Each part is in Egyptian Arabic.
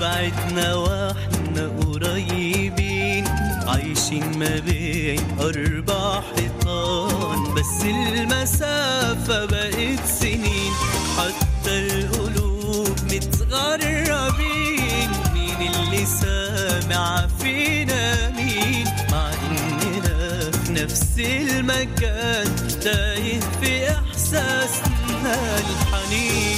بعدنا واحنا قريبين عايشين ما بين أربع حيطان بس المسافة بقت سنين حتى القلوب متغربين مين اللي سامع فينا مين مع إننا في نفس المكان تايه في إحساسنا الحنين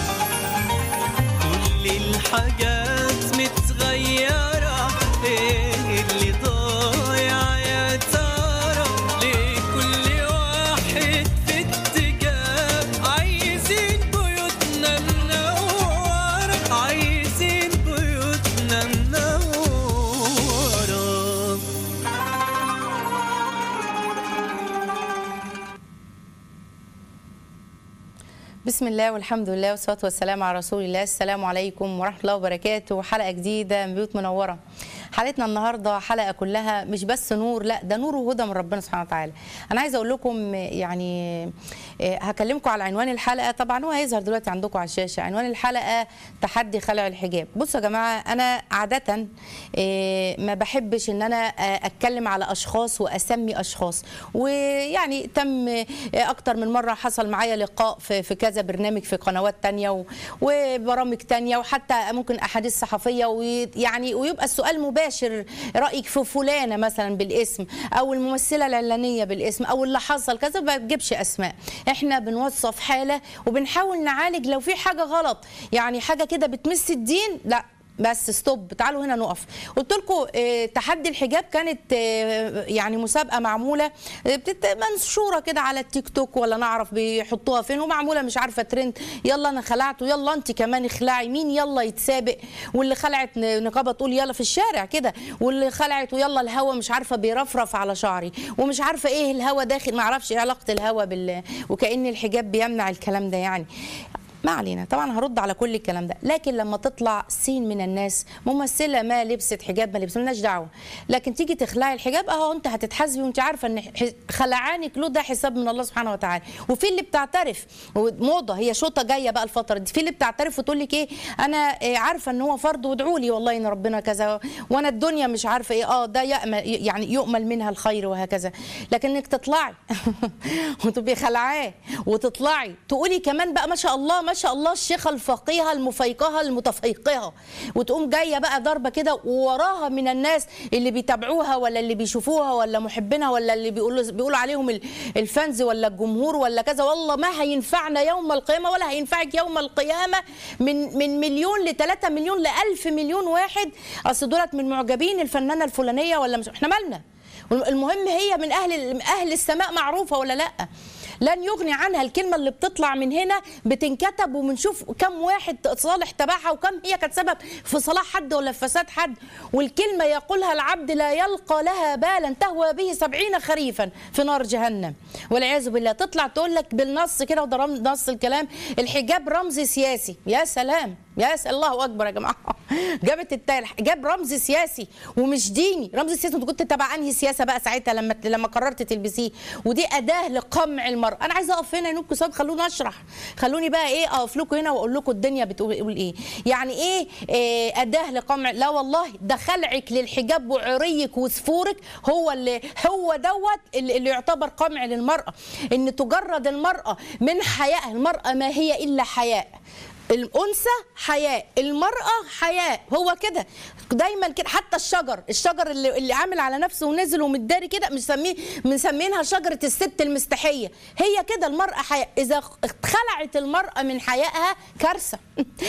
كل الحاجات متغيرة ايه اللي ضايع يا ترى ليه كل واحد في اتجاه عايزين بيوتنا منورة عايزين بيوتنا منورة بسم الله والحمد لله والصلاة والسلام على رسول الله السلام عليكم ورحمة الله وبركاته حلقة جديدة من بيوت منورة حلقتنا النهاردة حلقة كلها مش بس نور لا ده نور وهدى من ربنا سبحانه وتعالى أنا عايزة أقول لكم يعني آه، هكلمكم على عنوان الحلقة طبعا هو هيظهر دلوقتي عندكم على الشاشة عنوان الحلقة تحدي خلع الحجاب بصوا يا جماعة أنا عادة آه، ما بحبش إن أنا آه، أتكلم على أشخاص وأسمي أشخاص ويعني تم آه، أكتر من مرة حصل معايا لقاء في في كذا برنامج في قنوات تانية و- وبرامج تانية وحتى ممكن أحاديث صحفية ويعني ويبقى السؤال مباشر رأيك في فلانة مثلا بالاسم أو الممثلة العلانية بالاسم أو اللي حصل كذا ما بجيبش أسماء احنا بنوصف حالة وبنحاول نعالج لو في حاجة غلط يعني حاجة كده بتمس الدين لا بس ستوب تعالوا هنا نقف قلت لكم آه، تحدي الحجاب كانت آه، يعني مسابقه معموله آه، بتت- منشوره كده على التيك توك ولا نعرف بيحطوها فين ومعموله مش عارفه ترند يلا انا خلعت ويلا انت كمان اخلعي مين يلا يتسابق واللي خلعت ن- نقابه تقول يلا في الشارع كده واللي خلعت ويلا الهوا مش عارفه بيرفرف على شعري ومش عارفه ايه الهوا داخل ما اعرفش ايه علاقه الهوا بال وكأن الحجاب بيمنع الكلام ده يعني ما علينا طبعا هرد على كل الكلام ده لكن لما تطلع سين من الناس ممثله ما لبست حجاب ما لبست مالناش دعوه لكن تيجي تخلعي الحجاب اهو انت هتتحاسبي وانت عارفه ان ح- خلعانك له ده حساب من الله سبحانه وتعالى وفي اللي بتعترف موضه هي شوطه جايه بقى الفتره دي في اللي بتعترف وتقول لك ايه انا إيه عارفه ان هو فرض وادعوا لي والله ان ربنا كذا وانا الدنيا مش عارفه ايه اه ده يأمل يعني يؤمل منها الخير وهكذا لكن انك تطلعي وتبقي خلعاه وتطلعي تقولي كمان بقى ما شاء الله ما شاء الله الشيخه الفقيهه المفيقهه المتفيقهه وتقوم جايه بقى ضربه كده ووراها من الناس اللي بيتابعوها ولا اللي بيشوفوها ولا محبينها ولا اللي بيقولوا بيقولوا عليهم ال- الفانز ولا الجمهور ولا كذا والله ما هينفعنا يوم القيامه ولا هينفعك يوم القيامه من من مليون ل 3 مليون ل 1000 مليون واحد اصل دولت من معجبين الفنانه الفلانيه ولا مش احنا مالنا المهم هي من اهل اهل السماء معروفه ولا لا لن يغني عنها الكلمه اللي بتطلع من هنا بتنكتب وبنشوف كم واحد صالح تبعها وكم هي كانت سبب في صلاح حد ولا في فساد حد والكلمه يقولها العبد لا يلقى لها بالا تهوى به سبعين خريفا في نار جهنم والعياذ بالله تطلع تقول لك بالنص كده وده رم- نص الكلام الحجاب رمز سياسي يا سلام يا سلام الله اكبر يا جماعه جابت التا- الحجاب رمز سياسي ومش ديني رمز سياسي انت كنت تبع انهي سياسه بقى ساعتها لما لما قررت تلبسيه ودي اداه لقمع المراه انا عايزه اقف هنا ينوبكم صاد خلوني اشرح خلوني بقى ايه اقف لكم هنا واقول لكم الدنيا بتقول بتقول ايه يعني ايه, إيه اداه لقمع لا والله ده خلعك للحجاب وعريك وسفورك هو اللي هو دوت اللي, اللي يعتبر قمع للمراه ان تجرد المراه من حياء المراه ما هي الا حياء الانثى حياء المراه حياء هو كده دايما كده حتى الشجر الشجر اللي, اللي عامل على نفسه ونزل ومتداري كده مسميه مسمينها شجره الست المستحيه هي كده المراه حياء اذا خلعت المراه من حيائها كارثه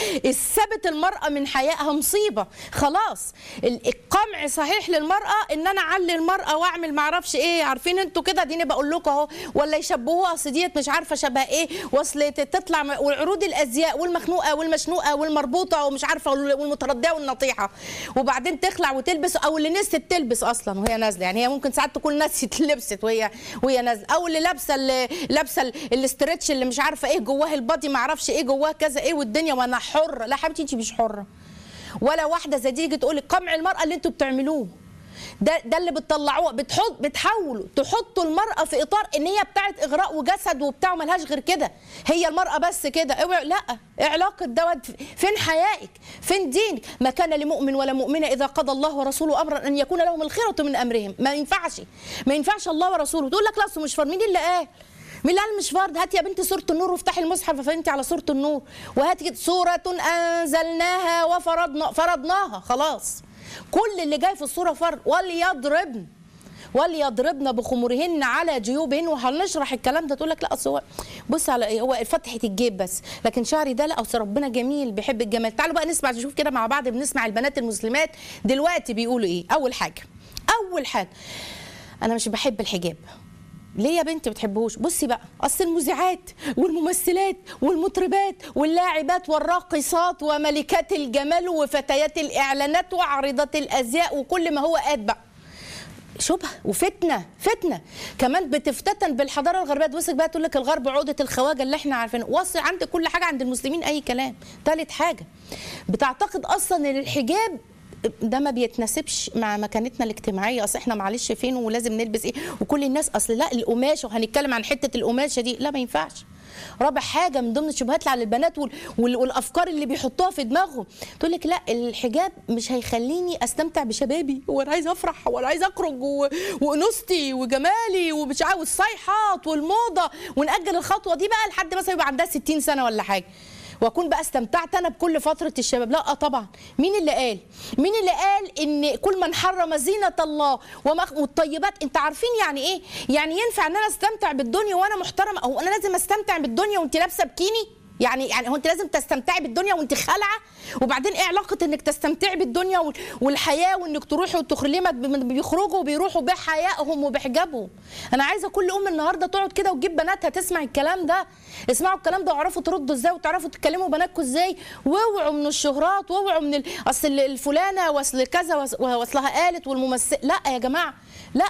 سابت المراه من حيائها مصيبه خلاص ال- القمع صحيح للمراه ان انا اعلي المراه واعمل معرفش ايه عارفين انتوا كده ديني بقول لكم اهو ولا يشبهوها اصل ديت مش عارفه شبه ايه واصل تطلع م- والعروض الازياء والمخنوقه والمشنوقه والمربوطه ومش عارفه وال- والمترديه والنطيحه وبعدين تخلع وتلبس او اللي نسيت تلبس اصلا وهي نازله يعني هي ممكن ساعات تكون نسيت لبست وهي وهي نازله او اللي لابسه اللي لابسه ال- الاسترتش اللي مش عارفه ايه جواه البادي ما اعرفش ايه جواه كذا ايه والدنيا وانا حره لا حبيبتي انت مش حره ولا واحده زي دي تيجي تقول لك قمع المراه اللي انتوا بتعملوه ده ده اللي بتطلعوه بتحط بتحاولوا تحطوا المراه في اطار ان هي بتاعت اغراء وجسد وبتاع ملهاش غير كده هي المراه بس كده اوعي لا ايه علاقه دوت فين حيائك فين دينك ما كان لمؤمن ولا مؤمنه اذا قضى الله ورسوله امرا ان يكون لهم الخيره من امرهم ما ينفعش ما ينفعش الله ورسوله تقول لك لا أصل مش فرض مين اللي قال مين اللي قال مش فرض هات يا بنتي سوره النور وافتحي المصحف فانت على سوره النور وهات كده سوره انزلناها وفرضنا فرضناها خلاص كل اللي جاي في الصوره فرض وليضربن وليضربن بخمرهن على جيوبهن وهنشرح الكلام ده تقول لك لا اصل هو بص على ايه هو فتحه الجيب بس لكن شعري ده لا اصل ربنا جميل بيحب الجمال تعالوا بقى نسمع نشوف كده مع بعض بنسمع البنات المسلمات دلوقتي بيقولوا ايه اول حاجه اول حاجه انا مش بحب الحجاب ليه يا بنت بتحبوش بصي بقى اصل المذيعات والممثلات والمطربات واللاعبات والراقصات وملكات الجمال وفتيات الاعلانات وعارضات الازياء وكل ما هو قاد بقى شبهه وفتنه فتنه كمان بتفتتن بالحضاره الغربيه تبصك بقى تقول لك الغرب عقده الخواجه اللي احنا عارفينه وصل عند كل حاجه عند المسلمين اي كلام ثالث حاجه بتعتقد اصلا ان الحجاب ده ما بيتناسبش مع مكانتنا الاجتماعيه اصل احنا معلش فين ولازم نلبس ايه وكل الناس اصل لا القماشه وهنتكلم عن حته القماشه دي لا ما ينفعش رابع حاجه من ضمن الشبهات اللي على البنات وال... وال... والافكار اللي بيحطوها في دماغهم تقول لك لا الحجاب مش هيخليني استمتع بشبابي وانا عايزه افرح وانا عايزه اخرج و... وانوثتي وجمالي ومش عاوز الصيحات والموضه وناجل الخطوه دي بقى لحد مثلا يبقى عندها 60 سنه ولا حاجه واكون بقى استمتعت انا بكل فتره الشباب لا طبعا مين اللي قال مين اللي قال ان كل من حرم زينه الله وما والطيبات انت عارفين يعني ايه يعني ينفع ان انا استمتع بالدنيا وانا محترمه او انا لازم استمتع بالدنيا وانت لابسه بكيني يعني يعني هو انت لازم تستمتعي بالدنيا وانت خالعه وبعدين ايه علاقه انك تستمتعي بالدنيا وال- والحياه وانك تروحي وتخرجي لما ب- بيخرجوا وبيروحوا بحيائهم وبحجابهم انا عايزه كل ام النهارده تقعد كده وتجيب بناتها تسمع الكلام ده اسمعوا الكلام ده واعرفوا تردوا ازاي وتعرفوا تتكلموا بناتكم ازاي واوعوا من الشهرات واوعوا من ال... اصل الفلانه واصل كذا واص- واصلها قالت والممثل لا يا جماعه لا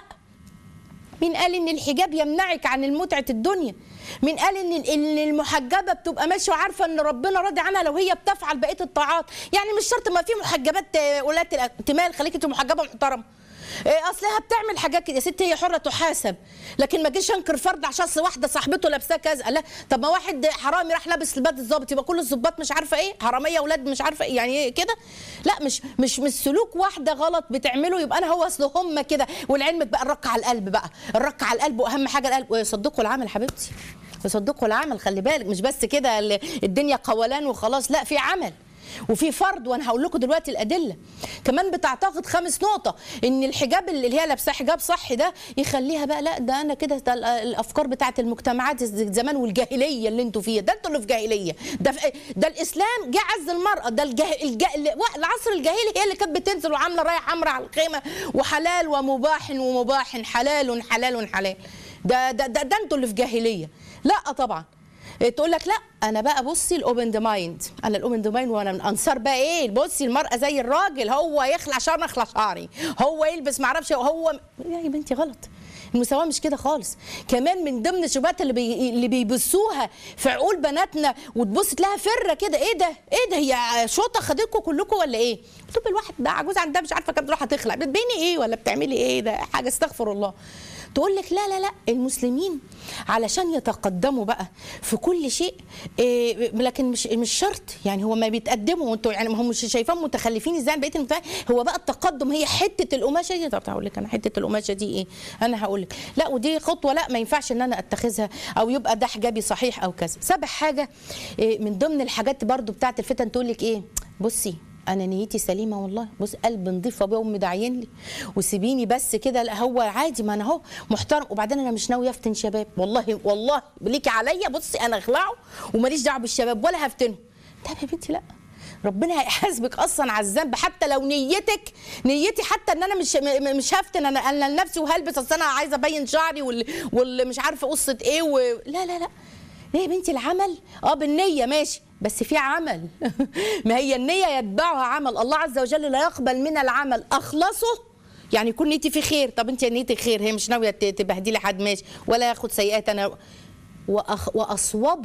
مين قال ان الحجاب يمنعك عن المتعه الدنيا مين قال ان ان المحجبه بتبقى ماشيه وعارفه ان ربنا راضي عنها لو هي بتفعل بقيه الطاعات يعني مش شرط ما في محجبات آه، ولاة الاحتمال خليكي انت محجبه محترمه إيه اصلها بتعمل حاجات كده يا ستي هي حره تحاسب لكن ما جيش انكر فرض عشان أصل واحده صاحبته لابساه كذا لا طب ما واحد حرامي راح لابس لباد الظابط يبقى كل الظباط مش عارفه ايه حراميه اولاد مش عارفه ايه يعني إيه كده لا مش مش مش سلوك واحده غلط بتعمله يبقى انا هو اصل هم كده ولعلمك بقى الرق على القلب بقى الرق على القلب واهم حاجه القلب ويصدقوا العمل حبيبتي يصدقوا العمل خلي بالك مش بس كده ال- الدنيا قولان وخلاص لا في عمل وفي فرض وانا هقول لكم دلوقتي الادله كمان بتعتقد خامس نقطه ان الحجاب اللي هي لابساه حجاب صحي ده يخليها بقى لا ده انا كده ده ال- الافكار بتاعت المجتمعات زمان والجاهليه اللي انتوا فيها ده انتوا اللي في جاهليه ده في ده الاسلام جه عز المراه ده الجاه الجا العصر الجاهلي هي اللي كانت بتنزل وعامله رايه حمراء على الخيمه وحلال ومباح ومباح حلال حلال حلال ده ده ده, ده انتوا اللي في جاهليه لا طبعا تقول لك لا انا بقى بصي الاوبن مايند انا الاوبن مايند وانا من انصار بقى ايه بصي المراه زي الراجل هو يخلع شعر اخلع شعري هو يلبس معرفش هو يا بنتي غلط المساواه مش كده خالص كمان من ضمن الشبهات اللي بي... اللي بيبصوها في عقول بناتنا وتبص تلاقيها فره كده ايه ده ايه ده هي شوطه خدتكم كلكم ولا ايه طب الواحد ده عجوز عندها مش عارفه كام تروح هتخلع بتبيني ايه ولا بتعملي ايه ده حاجه استغفر الله تقول لك لا لا لا المسلمين علشان يتقدموا بقى في كل شيء إيه لكن مش مش شرط يعني هو ما بيتقدموا وانتوا يعني ما هم مش شايفين متخلفين ازاي عن بقيه المجتمع هو بقى التقدم هي حته القماشه دي طب هقول لك انا حته القماشه دي ايه انا هقول لك لا ودي خطوه لا ما ينفعش ان انا اتخذها او يبقى ده حجابي صحيح او كذا سابع حاجه إيه من ضمن الحاجات برضو بتاعت الفتن تقول لك ايه بصي انا نيتي سليمه والله بص قلب نضيف ابويا وامي داعيين لي وسيبيني بس كده لا هو عادي ما انا اهو محترم وبعدين انا مش ناويه افتن شباب والله والله ليكي عليا بصي انا اخلعه وماليش دعوه بالشباب ولا هفتنه طب يا بنتي لا ربنا هيحاسبك اصلا على الذنب حتى لو نيتك نيتي حتى ان انا مش م- م- مش هفتن انا انا لنفسي وهلبس اصل انا عايزه ابين شعري وال- واللي مش عارفه قصه ايه و... لا لا لا ليه يا بنتي العمل اه بالنيه ماشي بس في عمل ما هي النيه يتبعها عمل الله عز وجل لا يقبل من العمل اخلصه يعني يكون نيتي في خير طب انت نيتك خير هي مش ناويه ت- تبهدلي حد ماشي ولا ياخد سيئات انا وأخ... واصوبه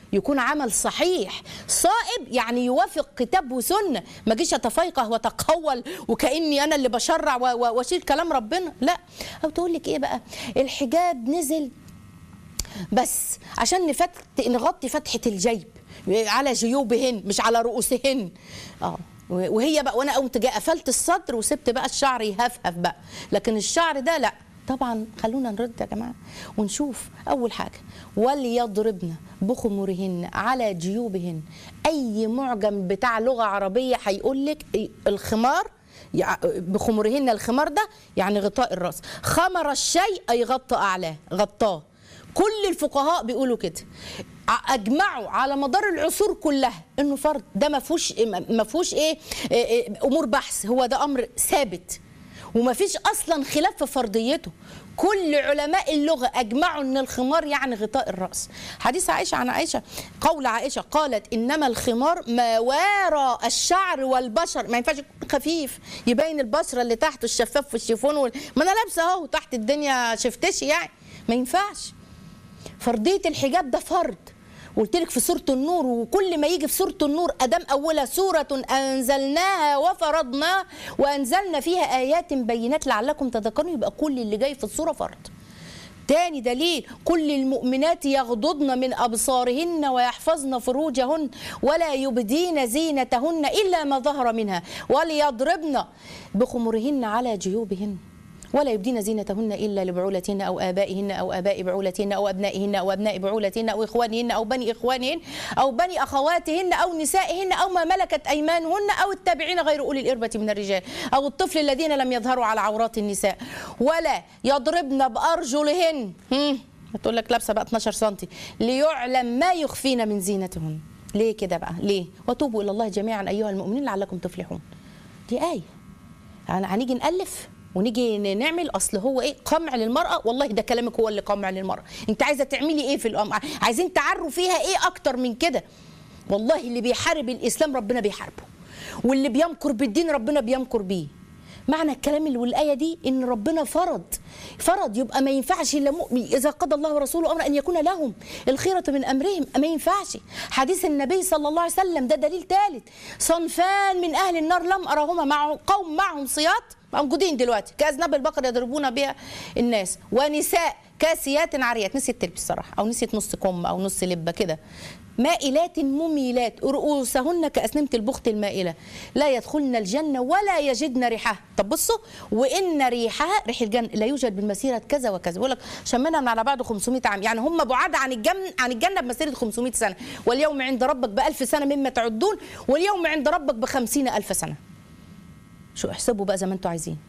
يكون عمل صحيح صائب يعني يوافق كتاب وسنه ما اجيش اتفيقه واتقول وكاني انا اللي بشرع و- و- واشيل كلام ربنا لا او تقول لك ايه بقى الحجاب نزل بس عشان نفت... نغطي فتحة الجيب على جيوبهن مش على رؤوسهن اه وهي بقى وانا قمت جاي قفلت الصدر وسبت بقى الشعر يهفهف بقى لكن الشعر ده لا طبعا خلونا نرد يا جماعه ونشوف اول حاجه وليضربن بخمرهن على جيوبهن اي معجم بتاع لغه عربيه هيقول لك الخمار يع- بخمرهن الخمار ده يعني غطاء الراس خمر الشيء اي غطى اعلاه غطاه كل الفقهاء بيقولوا كده ع- اجمعوا على مدار العصور كلها انه فرض ده ما فيهوش ما فيهوش ايه إيه- إيه امور بحث هو ده امر ثابت وما فيش اصلا خلاف في فرضيته كل علماء اللغه اجمعوا ان الخمار يعني غطاء الراس حديث عائشه عن عائشه قول عائشه قالت انما الخمار ما وارى الشعر والبشر ما ينفعش يكون خفيف يبين البشره اللي تحت الشفاف والشيفون وال... ما انا لابسه اهو تحت الدنيا شفتش يعني ما ينفعش فرضيه الحجاب ده فرض قلت لك في سوره النور وكل ما يجي في سوره النور ادام اولها سوره انزلناها وفرضناها وانزلنا فيها ايات بينات لعلكم تذكرون يبقى كل اللي جاي في السوره فرض تاني دليل كل المؤمنات يغضضن من أبصارهن ويحفظن فروجهن ولا يبدين زينتهن إلا ما ظهر منها وليضربن بخمرهن على جيوبهن ولا يبدين زينتهن الا لبعولتهن او ابائهن او اباء بعولتهن او ابنائهن او ابناء بعولتهن او اخوانهن او بني اخوانهن او بني اخواتهن او نسائهن او ما ملكت ايمانهن او التابعين غير اولي الاربه من الرجال او الطفل الذين لم يظهروا على عورات النساء ولا يضربن بارجلهن هم، هتقول لك لابسه بقى 12 سم ليعلم ما يخفين من زينتهن ليه كده بقى ليه وتوبوا الى الله جميعا ايها المؤمنين لعلكم تفلحون دي ايه يعني هنيجي نالف ونيجي ن- نعمل اصل هو ايه قمع للمراه والله ده كلامك هو اللي قمع للمراه انت عايزه تعملي ايه في القمع عايزين تعروا فيها ايه اكتر من كده والله اللي بيحارب الاسلام ربنا بيحاربه واللي بيمكر بالدين ربنا بيمكر بيه معنى الكلام اللي والايه دي ان ربنا فرض فرض يبقى ما ينفعش الا مؤمن اذا قضى الله ورسوله امرا ان يكون لهم الخيره من امرهم ما ينفعش حديث النبي صلى الله عليه وسلم ده دليل ثالث صنفان من اهل النار لم ارهما مع قوم معهم صياط موجودين دلوقتي كاذناب البقر يضربون بها الناس ونساء كاسيات عاريات نسيت تلبس صراحه او نسيت نص كم او نص لبه كده مائلات مميلات رؤوسهن كأسنمة البخت المائلة لا يدخلن الجنة ولا يجدن ريحها طب بصوا وإن ريحها ريح الجنة لا يوجد بالمسيرة كذا وكذا بيقول لك شمنا من على بعض 500 عام يعني هم بعاد عن الجنة عن الجنة بمسيرة 500 سنة واليوم عند ربك بألف سنة مما تعدون واليوم عند ربك بخمسين ألف سنة شو احسبوا بقى زي ما انتوا عايزين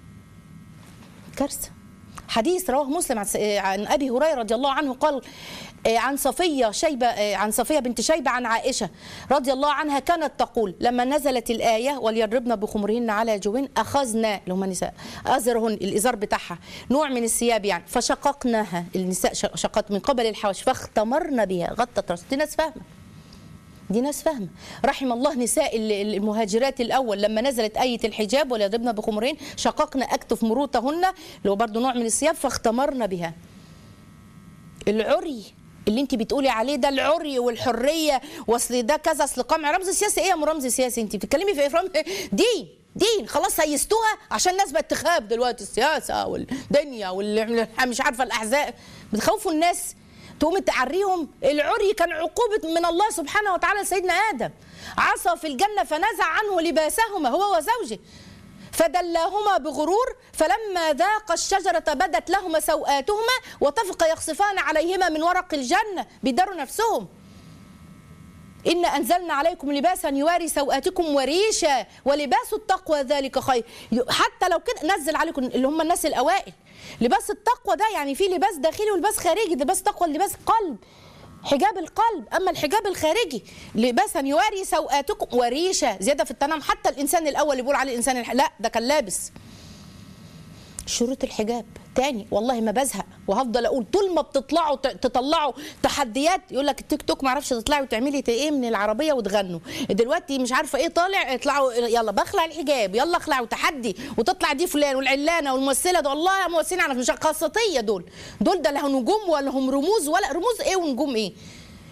كارثه حديث رواه مسلم عن س- عن ابي هريره رضي الله عنه قال آه، عن صفيه شيبه آه، عن صفيه بنت شيبه عن عائشه رضي الله عنها كانت تقول لما نزلت الايه وليضربن بخمرهن على جوهن اخذنا اللي هم النساء ازرهن الازار بتاعها نوع من الثياب يعني فشققناها النساء ش- شقت من قبل الحواش فاختمرن بها غطت راس دي ناس فاهمه دي ناس فاهمه رحم الله نساء ال- ال- المهاجرات الاول لما نزلت ايه الحجاب وليضربن بخمرين شققن اكتف مروطهن اللي هو برضه نوع من الثياب فاختمرن بها العري اللي انت بتقولي عليه ده العري والحريه واصل ده كذا اصل قمع رمز سياسي ايه يا ام رمز سياسي انت بتتكلمي في ايه في رمز دين دين خلاص هيستوها عشان الناس بقت تخاف دلوقتي السياسه والدنيا واللي مش عارفه الاحزاب بتخوفوا الناس تقوم تعريهم العري كان عقوبة من الله سبحانه وتعالى لسيدنا آدم عصى في الجنة فنزع عنه لباسهما هو وزوجه فدلاهما بغرور فلما ذاق الشجرة بدت لهما سوآتهما وطفق يخصفان عليهما من ورق الجنة بيداروا نفسهم إن أنزلنا عليكم لباسا يواري سوآتكم وريشا ولباس التقوى ذلك خير حتى لو كده نزل عليكم اللي هم الناس الأوائل لباس التقوى ده يعني في لباس داخلي ولباس خارجي لباس تقوى لباس قلب حجاب القلب اما الحجاب الخارجي لباسا يواري سوآتكم وريشه زياده في التنام حتى الانسان الاول اللي بيقول عليه الانسان الح... لا ده كان لابس شروط الحجاب تاني والله ما بزهق وهفضل اقول طول ما بتطلعوا ت- تطلعوا تحديات يقول لك التيك توك ما اعرفش تطلعي وتعملي ت- ايه من العربيه وتغنوا دلوقتي مش عارفه ايه طالع اطلعوا يلا بخلع الحجاب يلا اخلعوا تحدي وتطلع دي فلان والعلانه والممثله ده والله ممثلين على مش قسطيه دول دول ده لا نجوم ولا هم رموز ولا رموز ايه ونجوم ايه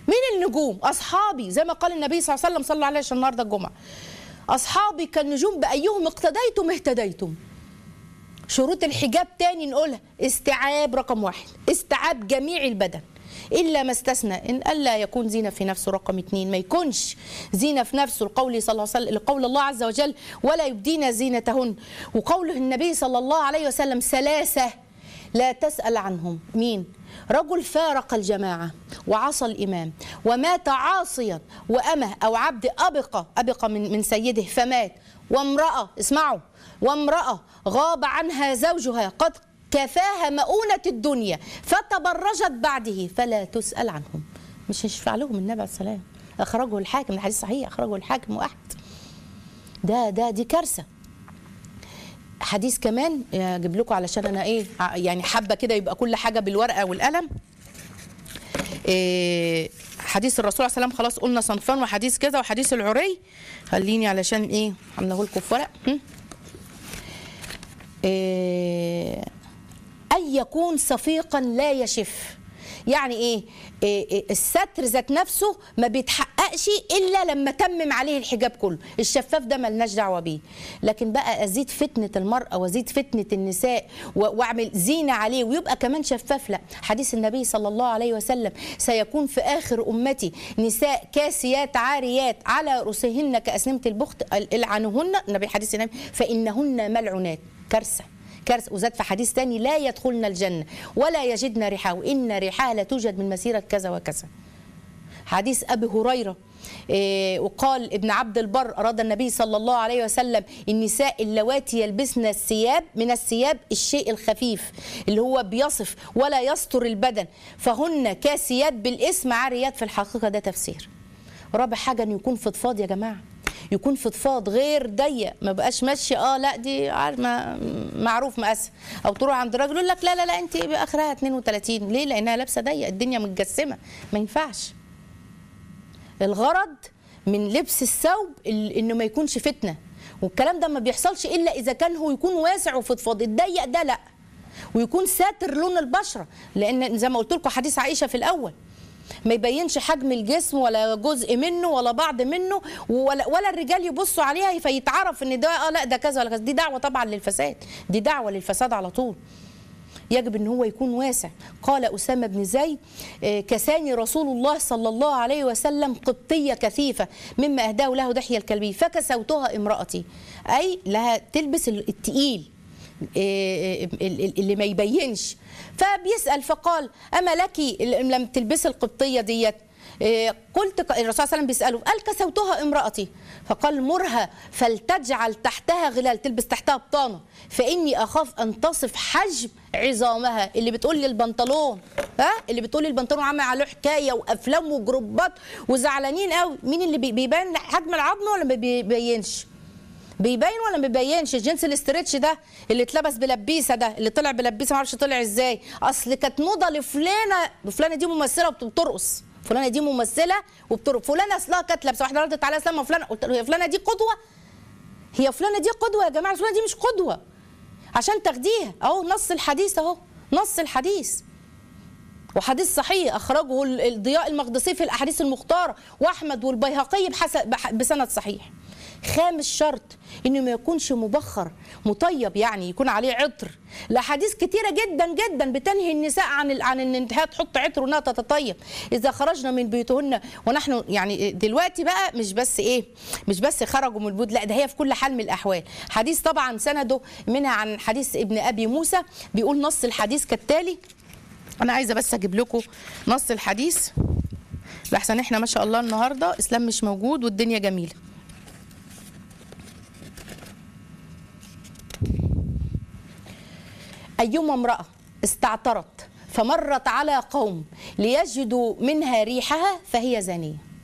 مين النجوم اصحابي زي ما قال النبي صلى الله عليه وسلم صلى عليه عشان النهارده الجمعه اصحابي كالنجوم بايهم اقتديتم اهتديتم شروط الحجاب تاني نقولها استيعاب رقم واحد استيعاب جميع البدن الا ما استثنى ان الا يكون زينه في نفسه رقم اتنين ما يكونش زينه في نفسه لقول صلى الله عليه وسلم لقول الله عز وجل ولا يبدين زينتهن وقوله النبي صلى الله عليه وسلم ثلاثه لا تسال عنهم مين رجل فارق الجماعه وعصى الامام ومات عاصيا وامه او عبد ابق ابق من من سيده فمات وامراه اسمعوا وامراه غاب عنها زوجها قد كفاها مؤونة الدنيا فتبرجت بعده فلا تسأل عنهم مش هيشفع لهم النبي عليه السلام أخرجه الحاكم الحديث صحيح أخرجه الحاكم وأحمد ده ده دي كارثة حديث كمان اجيب لكم علشان انا ايه ع- يعني حابه كده يبقى كل حاجه بالورقه والقلم إيه حديث الرسول عليه السلام خلاص قلنا صنفان وحديث كذا وحديث العري خليني علشان ايه عامله لكم في ورق هم؟ إيه أن يكون صفيقا لا يشف يعني إيه؟, إيه, إيه الستر ذات نفسه ما بيتحققش إلا لما تمم عليه الحجاب كله الشفاف ده ملناش دعوة بيه لكن بقى أزيد فتنة المرأة وأزيد فتنة النساء و- وأعمل زينة عليه ويبقى كمان شفاف لا حديث النبي صلى الله عليه وسلم سيكون في آخر أمتي نساء كاسيات عاريات على رؤوسهن كأسنمة البخت العنهن النبي حديث النبي فإنهن ملعونات كارثة كارثة وزاد في حديث تاني لا يدخلن الجنة ولا يجدن ريحها وإن ريحها لا توجد من مسيرة كذا وكذا حديث أبي هريرة إيه وقال ابن عبد البر أراد النبي صلى الله عليه وسلم النساء اللواتي يلبسن الثياب من الثياب الشيء الخفيف اللي هو بيصف ولا يستر البدن فهن كاسيات بالاسم عاريات في الحقيقة ده تفسير رابع حاجة أن يكون فضفاض يا جماعة يكون فضفاض غير ضيق ما بقاش ماشي اه لا دي عار- ما معروف مقاسها او تروح عند راجل يقول لك لا لا لا انت اخرها 32 ليه لانها لابسه ضيق الدنيا متجسمه ما ينفعش الغرض من لبس الثوب ال- انه ما يكونش فتنه والكلام ده ما بيحصلش الا اذا كان هو يكون واسع وفضفاض الضيق ده لا ويكون ساتر لون البشره لان زي ما قلت لكم حديث عائشه في الاول ما يبينش حجم الجسم ولا جزء منه ولا بعض منه ولا ولا الرجال يبصوا عليها فيتعرف ان ده اه لا ده كذا ولا كذا دي دعوه طبعا للفساد دي دعوه للفساد على طول يجب ان هو يكون واسع قال اسامه بن زيد آه، كساني رسول الله صلى الله عليه وسلم قبطيه كثيفه مما اهداه له دحيه الكلبي فكسوتها امراتي اي لها تلبس التقيل آه، ال- اللي ما يبينش فبيسال فقال اما لك لم تلبسي القبطيه ديت إيه، قلت الرسول صلى الله عليه وسلم بيساله قال كسوتها امراتي فقال مرها فلتجعل تحتها غلال تلبس تحتها بطانه فاني اخاف ان تصف حجم عظامها اللي بتقول لي البنطلون ها اللي بتقول لي البنطلون عامل عليه حكايه وافلام وجروبات وزعلانين قوي مين اللي بي- بيبان حجم العظم ولا ما بيبينش بيبين ولا ما بيبينش الجنس الاسترتش ده اللي اتلبس بلبيسه ده اللي طلع بلبيسه ما اعرفش طلع ازاي اصل كانت موضه لفلانه فلانه دي ممثله وبترقص فلانه دي ممثله وبترقص فلانه اصلها كانت لابسه واحده ردت عليها سلمى فلانه قلت له هي فلانه دي قدوه هي فلانه دي قدوه يا جماعه فلانه دي مش قدوه عشان تاخديها اهو نص الحديث اهو نص الحديث وحديث صحيح اخرجه ال- الضياء المقدسي في الاحاديث المختاره واحمد والبيهقي بحسب بح- بسند صحيح خامس شرط انه ما يكونش مبخر مطيب يعني يكون عليه عطر الاحاديث كتيره جدا جدا بتنهي النساء عن ال- عن ان انها تحط عطر وانها تتطيب اذا خرجنا من بيوتهن ونحن يعني دلوقتي بقى مش بس ايه مش بس خرجوا من البيوت لا ده هي في كل حال من الاحوال حديث طبعا سنده منها عن حديث ابن ابي موسى بيقول نص الحديث كالتالي انا عايزه بس اجيب لكم نص الحديث لحسن احنا ما شاء الله النهارده اسلام مش موجود والدنيا جميله أيما امرأة استعطرت فمرت على قوم ليجدوا منها ريحها فهي زانية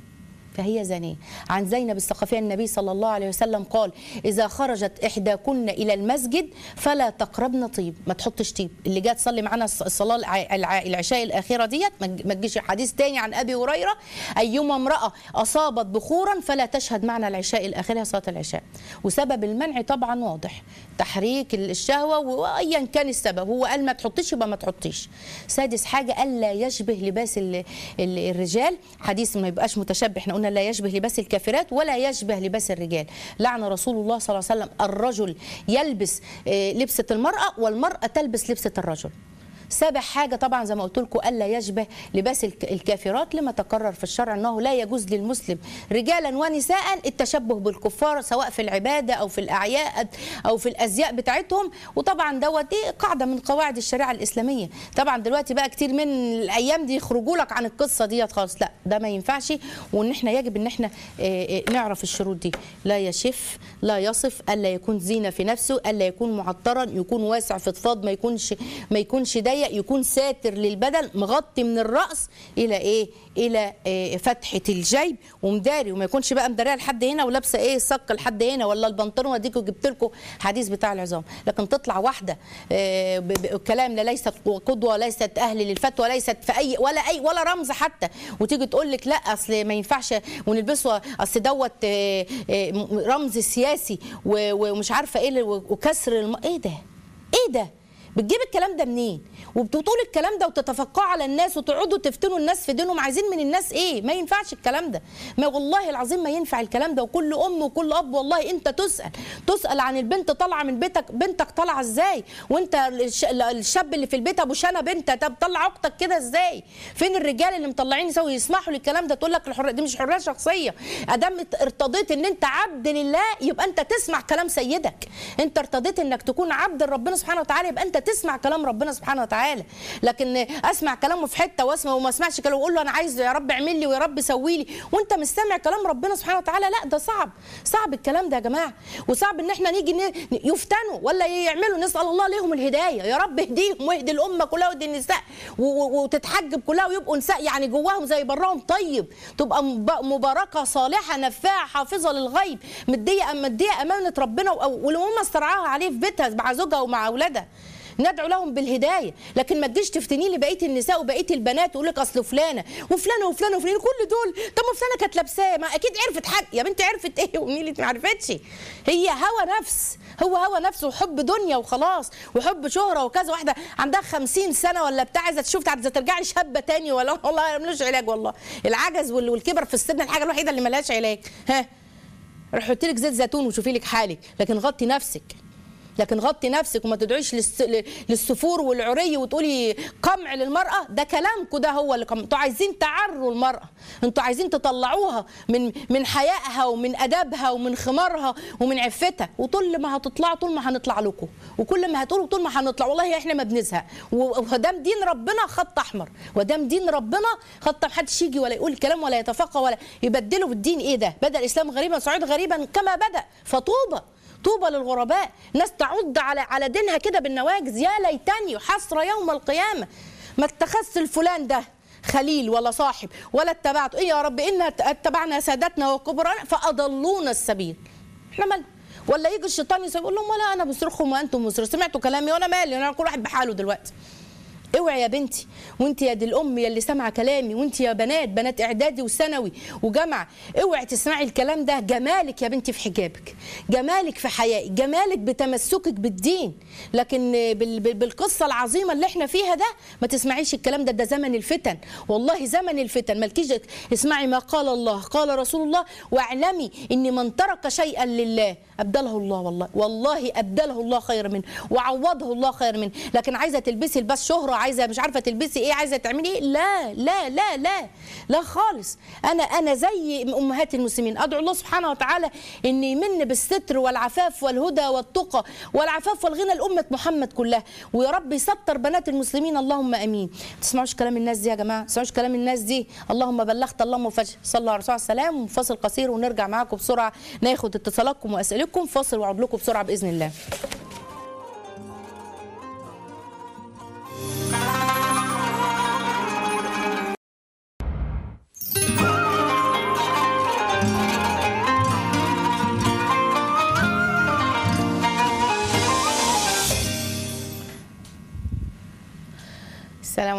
فهي زانية عن زينب الثقفية النبي صلى الله عليه وسلم قال إذا خرجت إحداكن إلى المسجد فلا تقربن طيب ما تحطش طيب اللي جاء تصلي معانا الص- الصلاة الع- الع- العشاء الأخيرة ديت ما تج- ما تجيش حديث تاني عن أبي هريرة أيما امرأة أصابت بخورا فلا تشهد معنا العشاء الأخيرة صلاة العشاء وسبب المنع طبعا واضح تحريك الشهوة وأيا كان السبب هو قال ما تحطيش يبقى ما تحطيش سادس حاجة ألا يشبه لباس ال- ال- الرجال حديث ما يبقاش متشبه احنا قلنا لا يشبه لباس الكافرات ولا يشبه لباس الرجال لعن رسول الله صلى الله عليه وسلم الرجل يلبس آه، لبسة المرأة والمرأة تلبس لبسة الرجل سابع حاجة طبعا زي ما قلت لكم ألا يشبه لباس الك- الكافرات لما تقرر في الشرع أنه لا يجوز للمسلم رجالا ونساء التشبه بالكفار سواء في العبادة أو في الأعياد أو في الأزياء بتاعتهم وطبعا دوت دي قاعدة من قواعد الشريعة الإسلامية طبعا دلوقتي بقى كتير من الأيام دي يخرجوا لك عن القصة ديت خالص لا ده ما ينفعش وإن احنا يجب إن احنا آه، آه، نعرف الشروط دي لا يشف لا يصف ألا يكون زينة في نفسه ألا يكون معطرا يكون واسع فضفاض ما يكونش ما يكونش ضيق يكون ساتر للبدن مغطي من الرأس إلى إيه إلى آه، فتحة الجيب ومداري وما يكونش بقى مداريه لحد هنا ولابسه ايه صك لحد هنا ولا البنطلون اديكوا جبت لكم حديث بتاع العظام لكن تطلع واحده آه، ب- ب- كلام لا ليست قدوه ليست اهل للفتوى ليست في اي ولا اي ولا رمز حتى وتيجي تقول لك لا اصل ما ينفعش ونلبسه اصل دوت آه، آه، م- رمز سياسي و- ومش عارفه ايه وكسر الم... ايه ده ايه ده بتجيب الكلام ده منين وبتقول الكلام ده وتتفقعوا على الناس وتقعدوا تفتنوا الناس في دينهم عايزين من الناس ايه ما ينفعش الكلام ده ما والله العظيم ما ينفع الكلام ده وكل ام وكل اب والله انت تسال تسال عن البنت طالعه من بيتك بنتك طالعه ازاي وانت الش- الشاب اللي في البيت ابو شنب انت طب طلع اختك كده ازاي فين الرجال اللي مطلعين يسوي يسمحوا للكلام ده تقول لك الحريه دي مش حريه شخصيه ادام ارتضيت ان انت عبد لله يبقى انت تسمع كلام سيدك انت ارتضيت انك تكون عبد لربنا سبحانه وتعالى يبقى انت تسمع كلام ربنا سبحانه وتعالى لكن اسمع كلامه في حته واسمع وما اسمعش كلامه واقول له انا عايز يا رب اعمل لي ويا رب سوي لي وانت مش سامع كلام ربنا سبحانه وتعالى لا ده صعب صعب الكلام ده يا جماعه وصعب ان احنا نيجي ن- يفتنوا ولا يعملوا نسال الله لهم الهدايه يا رب اهديهم واهدي الامه كلها واهدي النساء و- و- وتتحجب كلها ويبقوا نساء يعني جواهم زي براهم طيب تبقى مب- مباركه صالحه نفاعه حافظه للغيب مديه مديه امانه ربنا و- والامه استرعاها عليه في بيتها مع زوجها ومع اولادها ندعو لهم بالهدايه لكن ما تجيش تفتني لي بقيه النساء وبقيه البنات ويقول لك اصل فلانه وفلانه وفلانه وفلانه كل دول طب ما فلانه كانت لابساه ما اكيد عرفت حاجه يا بنتي عرفت ايه ومين اللي ما عرفتش هي هوى نفس هو هوى نفس وحب دنيا وخلاص وحب شهره وكذا واحده عندها خمسين سنه ولا بتاع عايزه تشوف عايزه ترجعي شابه تاني ولا والله ملوش علاج والله العجز وال- والكبر في السن الحاجه الوحيده اللي ملهاش علاج ها روح حطي لك زيت زيتون وشوفي لك حالك لكن غطي نفسك لكن غطي نفسك وما تدعيش للس... للسفور والعري وتقولي قمع للمرأة ده كلامكم ده هو اللي قمع انتوا عايزين تعروا المرأة انتوا عايزين تطلعوها من من حيائها ومن أدبها ومن خمارها ومن عفتها وطول ما هتطلعوا طول ما هنطلع لكم وكل ما هتقولوا طول ما هنطلع والله احنا ما بنزهق ودام دين ربنا خط احمر ودام دين ربنا خط ما حدش يجي ولا يقول كلام ولا يتفقه ولا يبدلوا بالدين ايه ده بدا الاسلام غريبا صعود غريبا كما بدا فطوبى طوبى للغرباء ناس تعض على على دينها كده بالنواجذ يا ليتني حسره يوم القيامه ما اتخذت الفلان ده خليل ولا صاحب ولا اتبعته ايه يا رب ان اتبعنا سادتنا وكبرانا فاضلونا السبيل احنا مالنا ولا يجي الشيطان يقول لهم ولا انا بصرخهم وانتم مصرخ سمعتوا كلامي وانا مالي انا كل واحد بحاله دلوقتي اوعي يا بنتي وانت يا دي الام يا اللي سامعه كلامي وانت يا بنات بنات اعدادي وثانوي وجامعه اوعي تسمعي الكلام ده جمالك يا بنتي في حجابك جمالك في حيائك جمالك بتمسكك بالدين لكن بال- بال- بالقصه العظيمه اللي احنا فيها ده ما تسمعيش الكلام ده ده زمن الفتن والله زمن الفتن مالكيش اسمعي ما قال الله قال رسول الله واعلمي ان من ترك شيئا لله ابدله الله والله والله ابدله الله خير منه وعوضه الله خير منه لكن عايزه تلبسي الباس شهره عايزه مش عارفه تلبسي ايه عايزه تعملي ايه لا لا لا لا لا خالص انا انا زي امهات المسلمين ادعو الله سبحانه وتعالى ان يمن بالستر والعفاف والهدى والتقى والعفاف والغنى لامه محمد كلها ويا رب يستر بنات المسلمين اللهم امين ما تسمعوش كلام الناس دي يا جماعه ما تسمعوش كلام الناس دي اللهم بلغت اللهم فجر صلى الله عليه وسلم فاصل قصير ونرجع معاكم بسرعه ناخد اتصالاتكم واسئلتكم فاصل واعود لكم بسرعه باذن الله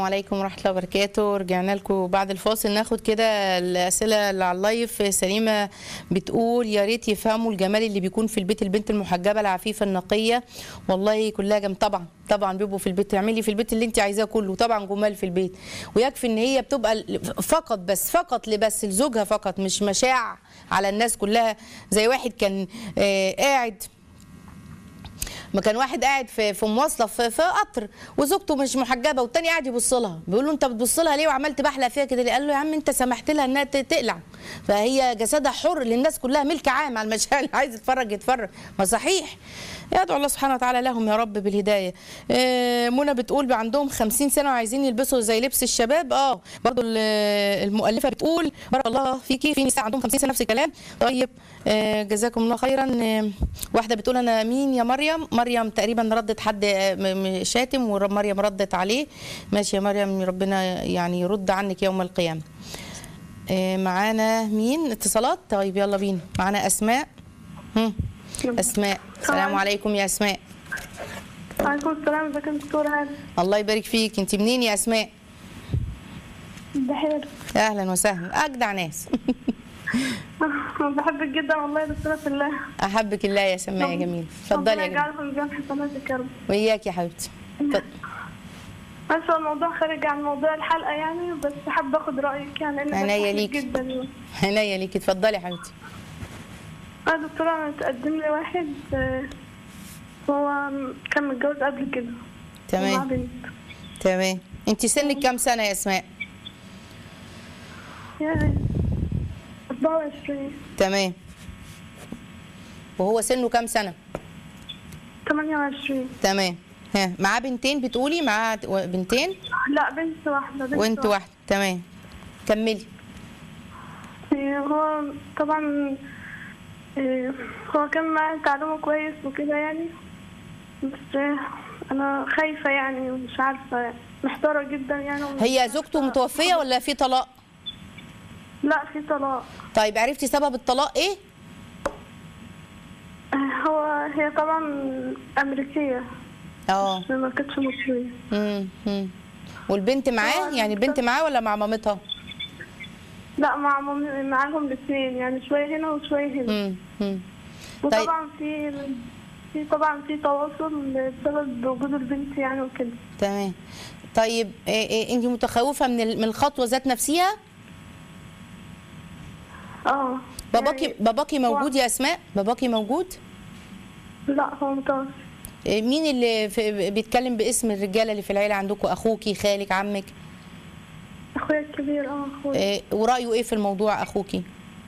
عليكم ورحمه الله وبركاته رجعنا لكم بعد الفاصل ناخد كده الاسئله اللي على اللايف سليمه بتقول يا ريت يفهموا الجمال اللي بيكون في البيت البنت المحجبه العفيفه النقيه والله كلها جم طبعا طبعا بيبقوا في البيت تعملي في البيت اللي انت عايزاه كله طبعا جمال في البيت ويكفي ان هي بتبقى ال- فقط بس فقط لبس لزوجها فقط مش مشاع على الناس كلها زي واحد كان آه قاعد ما كان واحد قاعد في في مواصله في, في قطر وزوجته مش محجبه والتاني قاعد يبص لها بيقول له انت بتبص لها ليه وعملت بحلق فيها كده ليه؟ قال له يا عم انت سمحت لها انها ت- تقلع فهي جسدها حر للناس كلها ملك عام على المشاعر اللي عايز يتفرج يتفرج ما صحيح يدعو الله سبحانه وتعالى لهم يا رب بالهدايه آه، منى بتقول بقى عندهم 50 سنه وعايزين يلبسوا زي لبس الشباب اه برضو ال- المؤلفه بتقول بارك الله فيكي في نساء عندهم 50 سنه نفس الكلام طيب آه، جزاكم الله خيرا آه، واحده بتقول انا مين يا مريم مريم تقريبا ردت حد آه، م- م- شاتم ومريم ردت عليه ماشي يا مريم ربنا يعني يرد عنك يوم القيامه آه، معانا مين اتصالات طيب يلا بينا معانا اسماء هم. اسماء السلام عليكم يا اسماء وعليكم السلام ازيك يا دكتور هاني الله يبارك فيك انت منين يا اسماء بخير اهلا وسهلا اجدع ناس بحبك جدا والله يا دكتورة في الله احبك الله يا سماء يا جميل اتفضلي يا جميل يجعله في ميزان حسناتك يا رب وياك يا حبيبتي اتفضل. بس هو الموضوع خارج عن موضوع الحلقة يعني بس حابة اخد رأيك يعني لأن عينيا برتاح ليكي. جدا يعني. عينيا ليكي اتفضلي يا حبيبتي اه دكتورة انا تقدم لي واحد آه، هو كان متجوز قبل كده ومعاه تمام بنت تمام انت سنك كام سنه يا اسماء يعني 24 تمام وهو سنه كام سنه 28 تمام ها معاه بنتين بتقولي معاه بنتين لا بنت واحدة بنت وانت واحده تمام كملي إيه، هو طبعا إيه، هو كان معاه تعليمه كويس وكده يعني بس إيه، انا خايفة يعني ومش عارفة محتارة جدا يعني ومش هي عارفة. زوجته متوفيه ولا في طلاق لا في طلاق طيب عرفتي سبب الطلاق ايه إيه، هو هي طبعا أمريكية اه ما كانتش مصرية امم أمم. والبنت معاه يعني البنت معاه ولا مع مامتها لا مع مامي- معاهم الاثنين يعني شوية هنا وشوية هنا امم أمم. وطبعا في في طبعا في تواصل بسبب وجود البنت يعني وكده تمام طيب إيه إيه انت متخوفه من ال- من الخطوه ذات نفسها اه باباكي يعني باباكي موجود يا اسماء باباكي موجود لا هو متوفى إيه مين اللي في بيتكلم باسم الرجاله اللي في العيله عندكم اخوكي خالك عمك اخويا الكبير اه اخويا إيه ورايه ايه في الموضوع اخوكي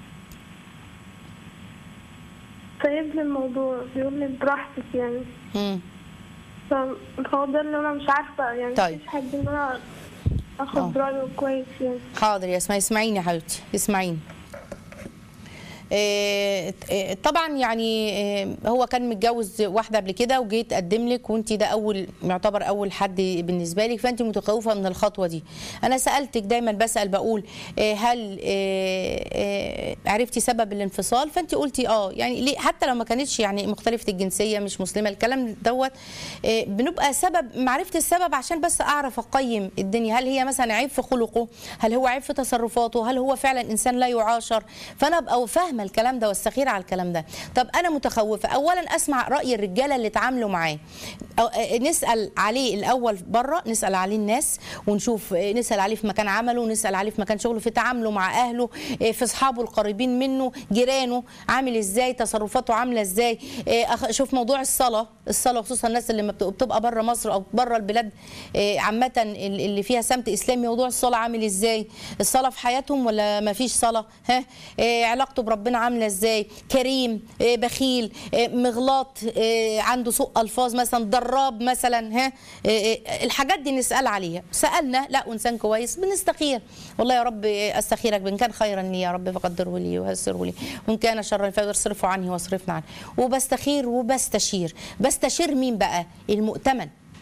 سايب لي الموضوع بيقول لي براحتك يعني امم فهو ده اللي انا مش عارفه يعني طيب. مفيش حد ان انا اخد آه. رايه كويس يعني حاضر يا اسماء اسمعيني يا حبيبتي اسمعيني إيه، إيه، طبعا يعني إيه، هو كان متجوز واحده قبل كده وجه يتقدم لك وانت ده اول يعتبر اول حد بالنسبه لك فانت متخوفه من الخطوه دي انا سالتك دايما بسال بقول إيه، هل إيه، إيه، عرفتي سبب الانفصال فانت قلتي اه يعني ليه حتى لو ما كانتش يعني مختلفه الجنسيه مش مسلمه الكلام دوت إيه، بنبقى سبب معرفه السبب عشان بس اعرف اقيم الدنيا هل هي مثلا عيب في خلقه هل هو عيب في تصرفاته هل هو فعلا انسان لا يعاشر فانا ابقى فاهمه الكلام ده واستخير على الكلام ده طب انا متخوفه اولا اسمع راي الرجاله اللي اتعاملوا معاه أو آه، نسال عليه الاول بره نسال عليه الناس ونشوف آه، نسال عليه في مكان عمله نسال عليه في مكان شغله في تعامله مع اهله آه، في اصحابه القريبين منه جيرانه عامل ازاي تصرفاته عامله ازاي آه، أخ- شوف موضوع الصلاه الصلاه خصوصا الناس اللي ما بت- بتبقى بره مصر او بره البلاد آه، عامه ال- اللي فيها سمت اسلامي موضوع الصلاه عامل ازاي الصلاه في حياتهم ولا ما فيش صلاه ها آه، علاقته بربنا عامله ازاي كريم آه، بخيل آه، مغلاط آه، عنده سوء الفاظ مثلا ضراب مثلا ها آه، آه، الحاجات دي نسال عليها سالنا لا وانسان كويس بنستخير والله يا رب استخيرك بان كان خيرا لي يا رب فقدره لي ويسره لي وان كان شرا فاصرفه عني واصرفنا عنه وبستخير وبستشير بستشير مين بقى المؤتمن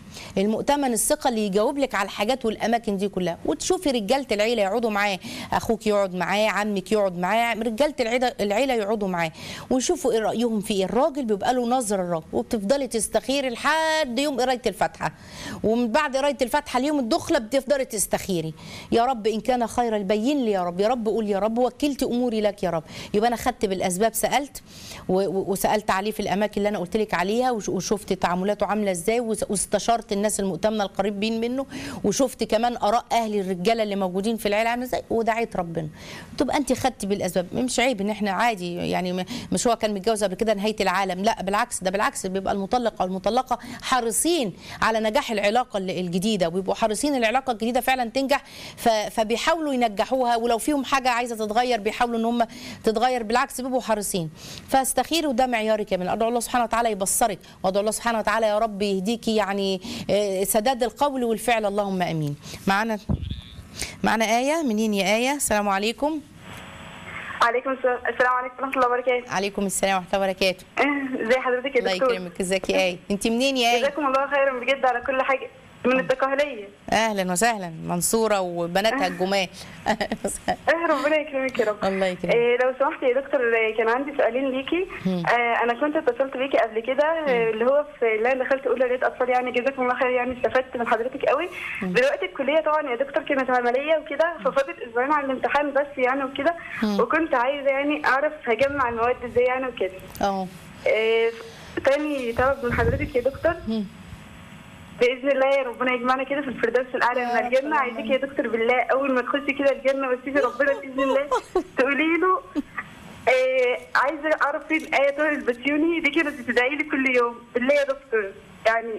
المؤتمن الثقه اللي يجاوب لك على الحاجات والاماكن دي كلها وتشوفي رجاله العيله يقعدوا معاه اخوك يقعد معاه عمك يقعد معاه رجاله العيله العيله يقعدوا معاه ويشوفوا ايه رايهم في ايه الراجل بيبقى له نظر الراجل وبتفضلي تستخيري لحد يوم قرايه الفاتحه ومن بعد قرايه الفاتحه اليوم الدخله بتفضلي تستخيري يا رب ان كان خيرا بين لي يا رب يا رب قول يا رب وكلت اموري لك يا رب يبقى انا خدت بالاسباب سالت و- و- وسالت عليه في الاماكن اللي انا قلت لك عليها وش- وشفت تعاملاته عامله ازاي وس- واستشرت الناس المؤتمنه القريبين منه وشفت كمان اراء اهل الرجاله اللي موجودين في العيله عامله ازاي ودعيت ربنا تبقى انت خدتي بالاسباب مش عيب ان احنا عادي يعني م- مش هو كان متجوز قبل كده نهايه العالم لا بالعكس ده بالعكس بيبقى المطلق او المطلقه حريصين على نجاح العلاقه ال- الجديده وبيبقوا حريصين العلاقه الجديده فعلا تنجح ف- فبيحاولوا ينجحوها ولو فيهم حاجه عايزه تتغير بيحاولوا ان هم تتغير بالعكس بيبقوا حريصين فاستخيروا ده معيارك يا من ادعو الله سبحانه وتعالى يبصرك وادعو الله سبحانه وتعالى يا رب يهديكي يعني آه، سداد القول والفعل اللهم امين معانا معانا آية منين يا آية السلام عليكم عليكم السلام السلام عليكم ورحمه الله وبركاته عليكم السلام ورحمة الله وبركاته ازي حضرتك يا الله دكتور يكرمك ازيك يا آية انت منين يا آية جزاكم الله خيرا بجد على كل حاجه من الدقهليه اهلا وسهلا منصورة وبناتها الجمال أهلاً وسهلاً. اه ربنا يكرمك يا رب الله يكرمك. إيه لو سمحتي يا دكتور آه، كان عندي سؤالين ليكي آه انا كنت اتصلت بيكي قبل كده آه، اللي هو في اللي انا دخلت اولى رياض اطفال يعني جزاكم الله خير يعني استفدت من حضرتك قوي دلوقتي الكليه طبعا يا دكتور كانت عمليه وكده ففاضل اسبوعين على الامتحان بس يعني وكده وكنت عايزه يعني اعرف هجمع المواد ازاي يعني وكده اه آه، تاني طلب من حضرتك يا دكتور باذن الله يا ربنا يجمعنا كده في الفردوس الاعلى من الجنه عايزك يا دكتور بالله اول ما تخشي كده الجنه وتسيبي ربنا باذن الله تقولي له آه عايزه اعرف فين ايه طه البسيوني دي كانت بتدعي لي كل يوم بالله يا دكتور يعني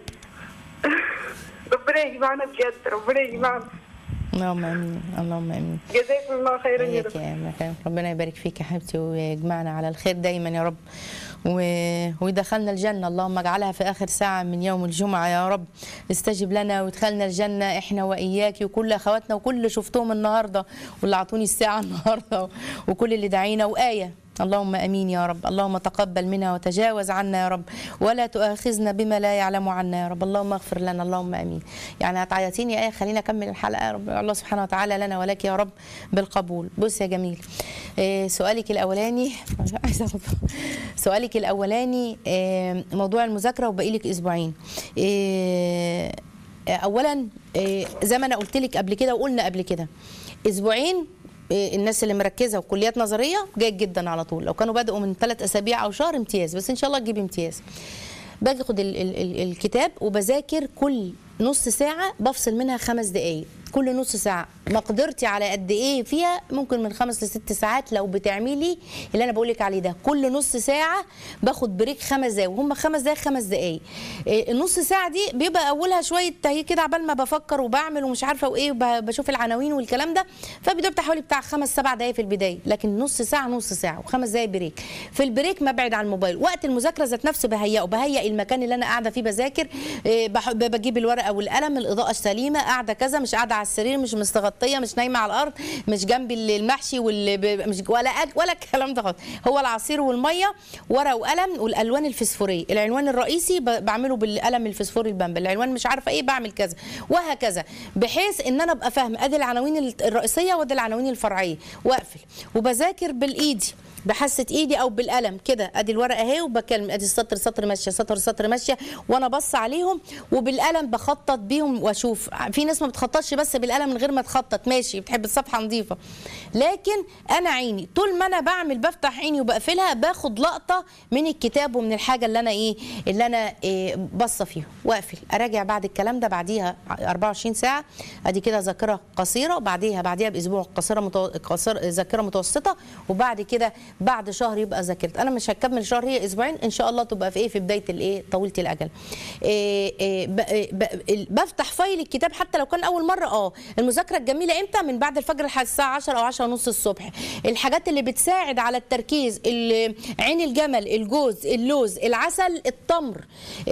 ربنا يجمعنا بجد ربنا يجمعنا اللهم امين اللهم امين جزاكم الله خيرا يا إياك دكتور يا أم خير. ربنا يبارك فيك يا حبيبتي ويجمعنا على الخير دايما يا رب و... ويدخلنا الجنة اللهم اجعلها في آخر ساعة من يوم الجمعة يا رب استجب لنا وادخلنا الجنة احنا وإياك وكل أخواتنا وكل اللي شفتهم النهاردة واللي أعطوني الساعة النهاردة وكل اللي دعينا وآية اللهم امين يا رب اللهم تقبل منا وتجاوز عنا يا رب ولا تؤاخذنا بما لا يعلم عنا يا رب اللهم اغفر لنا اللهم امين يعني هتعيطيني يا ايه خلينا اكمل الحلقه يا رب الله سبحانه وتعالى لنا ولك يا رب بالقبول بص يا جميل إيه سؤالك الاولاني عايزه أغضب. سؤالك الاولاني إيه موضوع المذاكره وباقي لك اسبوعين إيه اولا إيه زي ما انا قلت لك قبل كده وقلنا قبل كده اسبوعين إيه، الناس اللي مركزه وكليات نظريه جيد جدا على طول لو كانوا بدأوا من ثلاث اسابيع او شهر امتياز بس ان شاء الله تجيب امتياز باجي اخد ال ال ال الكتاب وبذاكر كل نص ساعه بفصل منها خمس دقائق كل نص ساعه مقدرتي على قد ايه فيها ممكن من خمس لست ساعات لو بتعملي اللي انا بقول لك عليه ده كل نص ساعه باخد بريك خمس دقايق وهم خمس دقايق خمس دقايق إيه، النص ساعه دي بيبقى اولها شويه تهيئ كده عبال ما بفكر وبعمل ومش عارفه وايه وبشوف العناوين والكلام ده فبيبقى حوالي بتاع خمس سبع دقايق في البدايه لكن نص ساعه نص ساعه وخمس دقايق بريك في البريك ما ابعد عن الموبايل وقت المذاكره ذات نفسه بهيئه بهيئ المكان اللي انا قاعده فيه بذاكر إيه، بح- بجيب الورقه والقلم الاضاءه السليمه قاعده كذا مش قاعده على السرير مش مستغطيه مش نايمه على الارض مش جنب المحشي واللي ب- مش ولا أك- ولا الكلام ده خالص هو العصير والميه ورقه وقلم والالوان الفسفوريه العنوان الرئيسي ب- بعمله بالقلم الفسفوري البامبا العنوان مش عارفه ايه بعمل كذا وهكذا بحيث ان انا ابقى فاهم ادي العناوين الرئيسيه وادي العناوين الفرعيه واقفل وبذاكر بالايدي بحاسه ايدي او بالقلم كده ادي الورقه اهي وبكلم ادي السطر سطر ماشيه سطر سطر ماشيه وانا بص عليهم وبالقلم بخطط بيهم واشوف في ناس ما بتخططش بس بالقلم من غير ما تخطط ماشي بتحب الصفحه نظيفه لكن انا عيني طول ما انا بعمل بفتح عيني وبقفلها باخد لقطه من الكتاب ومن الحاجه اللي انا ايه اللي انا إيه باصه فيها واقفل اراجع بعد الكلام ده بعديها 24 ساعه ادي كده ذاكره قصيره بعديها بعديها باسبوع قصيره متو... قصير ذاكره متوسطه وبعد كده بعد شهر يبقى ذاكرت انا مش هكمل شهر هي اسبوعين ان شاء الله تبقى في ايه في بدايه الايه طويله الاجل إيه إيه ب... ب... ال- بفتح فايل الكتاب حتى لو كان اول مره اه المذاكره الجميله امتى من بعد الفجر لحد الساعه 10 او 10 ونص الصبح الحاجات اللي بتساعد على التركيز ال- عين الجمل الجوز اللوز العسل التمر